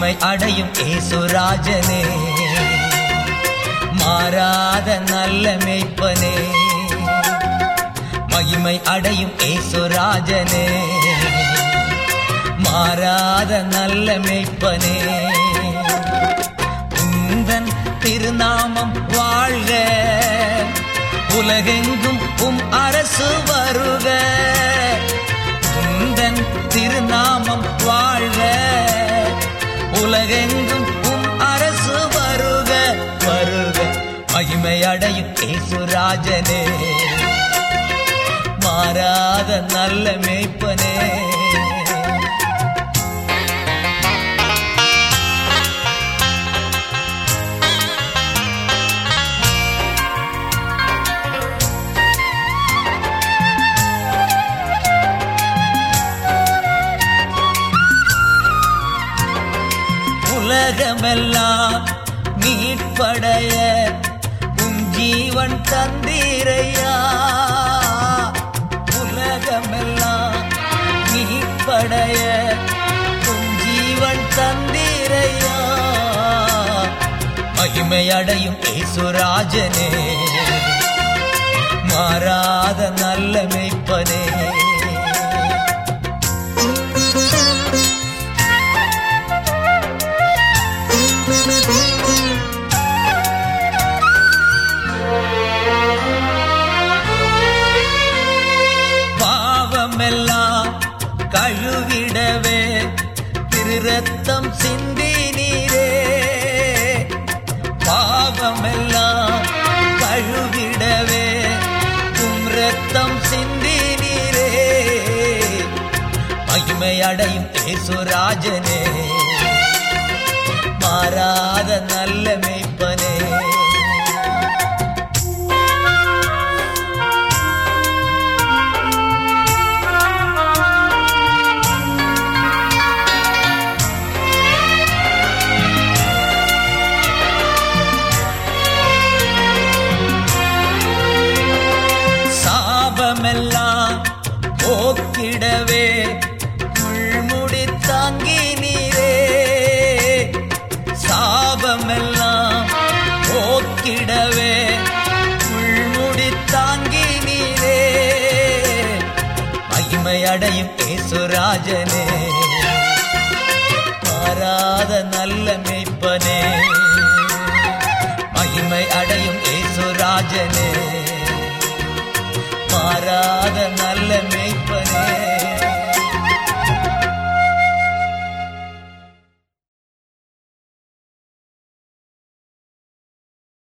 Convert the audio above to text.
மகிமை அடையும் ஏசுராஜனே மாறாத நல்ல மேய்ப்பனே மகிமை அடையும் ஏசுராஜனே மாறாத நல்ல மேய்ப்பனே உந்தன் திருநாமம் வாழ்க உலகெங்கும் உம் அரசு வருக உந்தன் திருநாமம் வாழ்க உலகெங்கும் உம் அரசு வருக வருக மகிமை அடையும் ஏசுராஜனே மாறாத நல்ல மேய்ப்பனே உலகமெல்லாம் மீட்படைய உன் ஜீவன் தந்தீரையா உலகமெல்லாம் மீட்படைய உன் ஜீவன் தந்தீரையா மகிமை அடையும் ஏசுராஜனே மாறாத நல்ல மெய்ப்பனே பாவமெல்லாம் கழுவிடவே திரு ரத்தம் சிந்தி நீரே பாவமெல்லாம் கழுவிடவே உம் ரத்தம் சிந்தி நீரே மகிமை அடையும் ஏசுராஜனே மாறாத நல்ல மேய்ப்பனே சாபமெல்லாம் போக்கிடவே முள்முடி தாங்கி நீரே சாபமெல்லாம் போக்கிடவே முள்முடி தாங்கி நீரே மகிமை அடையும் ஏசுராஜனே மாறாத நல்ல மேய்ப்பனே மகிமை அடையும் ஏசுராஜனே மாறாத நல்ல மேய்ப்பனே